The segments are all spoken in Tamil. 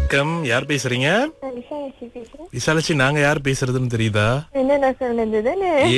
வணக்கம் யார் பேசுறீங்க நான் விசாலாட்சி பேசுறேன் விசாலாட்சி நாங்க யார் பேசுறதுன்னு தெரியுதா என்ன சொன்னதுன்னு ஏ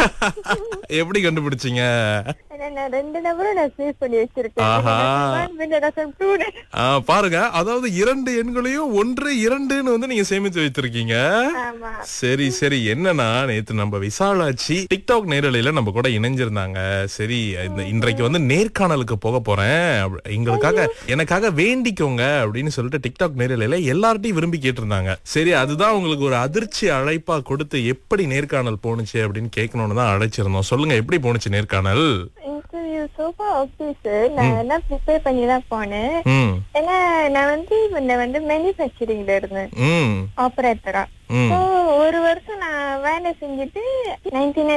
எப்படி கண்டுபிடிச்சீங்க நான் ரெண்டு நம்பரும் நான் சேவ் பண்ணி வச்சிருக்கேன் ஆஹா. ரசம் டூ ஆ, பாருங்க அதாவது இரண்டு எண்களையும் ஒன்று இரண்டுன்னு வந்து நீங்க சேமித்து வைத்திருக்கீங்க ஆமா சரி சரி என்னன்னா நேத்து நம்ம விசாலாட்சி டிக்டாக் நேரலையில நம்ம கூட இணைஞ்சிருந்தாங்க சரி இந்த இன்றைக்கு வந்து நேர்காணலுக்கு போக போறேன் அப்ப- எங்களுக்காக எனக்காக வேண்டிக்கோங்க அப்படின்னு சொல்லிட்டு டிக்டாக் நேரலையில எல்லார்ட்டையும் விரும்பி கேட்டிருந்தாங்க சரி அதுதான் உங்களுக்கு ஒரு அதிர்ச்சி அழைப்பா கொடுத்து எப்படி நேர்காணல் போணுச்சு அப்படின்னு கேட்கணும்னு தான் அழைச்சிருந்தோம் சொல்லுங்க எப்படி போணுச்சு நேர்காணல் இன்டர்வியூ சோஃபா ஓகே சார் நான் எல்லாம் ப்ரிப்பேர் பண்ணி தான் போனேன் ம் ஏன்னா நான் வந்து முன்ன வந்து மேனுஃபேக்சரிங்ல இருந்தேன் ம் ஆபரேட்டரா ம் ஸோ ஒரு வருஷம் நான் வேலை செஞ்சுட்டு நைன்டீன்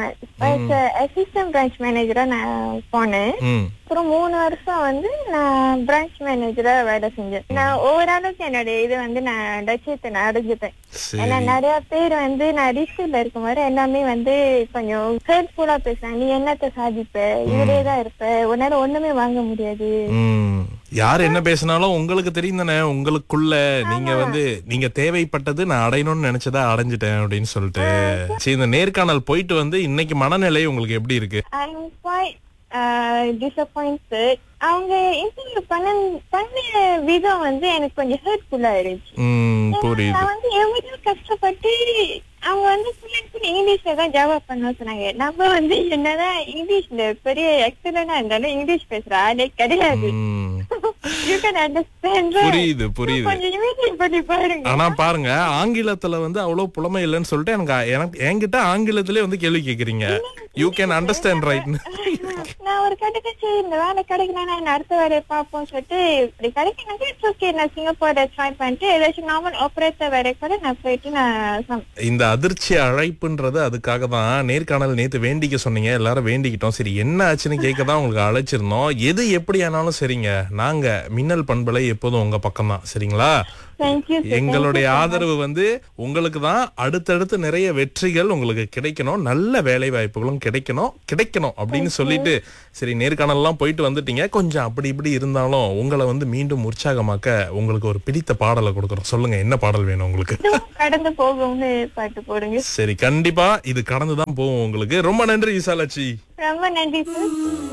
அசிஸ்டன்ட் பிரான்ச் மேனேஜரா நான் போனேன் ம் அப்புறம் மூணு வருஷம் வந்து நான் பிரான்ச் மேனேஜரா வேலை செஞ்சேன் நான் ஓரளவுக்கு என்னுடைய இது வந்து நான் லட்சியத்தை நான் அடைஞ்சிட்டேன் ஏன்னா சரி நிறைய பேர் வந்து நான் ரிஸ்க்ல இருக்கும் போது எல்லாமே வந்து கொஞ்சம் ஹெல்ப்ஃபுல்லா பேசுறாங்க நீ என்னத்த சாதிப்ப இதுலயே தான் இருப்ப உன்னால ஒண்ணுமே வாங்க முடியாது ம். யார் என்ன பேசினாலும் உங்களுக்கு தெரியும் தானே உங்களுக்குள்ள நீங்க வந்து நீங்க தேவைப்பட்டது நான் அடையணும்னு நினைச்சதா அடைஞ்சிட்டேன் அப்படின்னு சொல்லிட்டு சரி இந்த நேர்காணல் போயிட்டு வந்து இன்னைக்கு மனநிலை உங்களுக்கு எப்படி இருக்கு ஐம் குவைட் டிசப்பாயிண்டட் அவங்க இன்டர்வியூ பண்ண பண்ண விதம் வந்து எனக்கு கொஞ்சம் ஹெல்ப்ஃபுல்லா இருந்துச்சு ம் புரியுது நான் வந்து எவ்வளவு கஷ்டப்பட்டு அவங்க வந்து full and full இங்கிலீஷ்ல தான் ஜவாப் பண்ண சொன்னாங்க நம்ம வந்து என்னதான் இங்கிலீஷ்ல பெரிய எக்ஸலண்டா இருந்தாலும் இங்கிலீஷ் பேசுற ஆளே கிடையாது ம். யூ கேன் அண்டர்ஸ்டாண்ட் புரியுது புரியுது கொஞ்சம் இமேஜின் பண்ணி பாருங்க ஆனா பாருங்க ஆங்கிலத்துல வந்து அவ்வளவு புலமை இல்லைன்னு சொல்லிட்டு எனக்கு எனக்கு என்கிட்ட ஆங்கிலத்திலே வந்து கேள்வி கேக்குறீங்க யூ கேன் அண்டர்ஸ்டாண்ட் ரைட் நான் ஒரு கடைக்கு சரி இந்த வேலை கிடைக்கலன்னா நான் அடுத்த வேலையை பார்ப்போம் சொல்லிட்டு இப்படி கிடைக்கணும் இட்ஸ் ஓகே நான் சிங்கப்பூர்ல ட்ரை பண்ணிட்டு ஏதாச்சும் நார்மல் ஆப்ரேட்டர் வேலை கூட நான் போயிட்டு நான் சம்- இந்த அதிர்ச்சி அழைப்புன்றது அதுக்காக தான் நேர்காணல் நேத்து வேண்டிக்க சொன்னீங்க எல்லாரும் வேண்டிக்கிட்டோம் சரி என்ன ஆச்சுன்னு கேட்க தான் உங்களுக்கு அழைச்சிருந்தோம் எது எப்படி ஆனாலும் சரிங்க நாங்க மின்னல் பண்பலை எப்போதும் உங்க பக்கம் தான் சரிங்களா Thank you, sir. எங்களுடைய ஆதரவு வந்து உங்களுக்கு தான் அடுத்தடுத்து நிறைய வெற்றிகள் உங்களுக்கு கிடைக்கணும் நல்ல வேலை வாய்ப்புகளும் கிடைக்கணும் கிடைக்கணும் அப்படின்னு சொல்லிட்டு சரி நேர்காணல்லாம் போயிட்டு வந்துட்டீங்க கொஞ்சம் அப்படி இப்படி இருந்தாலும் உங்களை வந்து மீண்டும் உற்சாகமாக்க உங்களுக்கு ஒரு பிடித்த பாடலை கொடுக்குறோம் சொல்லுங்க என்ன பாடல் வேணும் உங்களுக்கு கடந்து போகும்னு பாட்டு போடுங்க சரி கண்டிப்பா இது கடந்துதான் போகும் உங்களுக்கு ரொம்ப நன்றி விசாலாட்சி ரொம்ப நன்றி சார்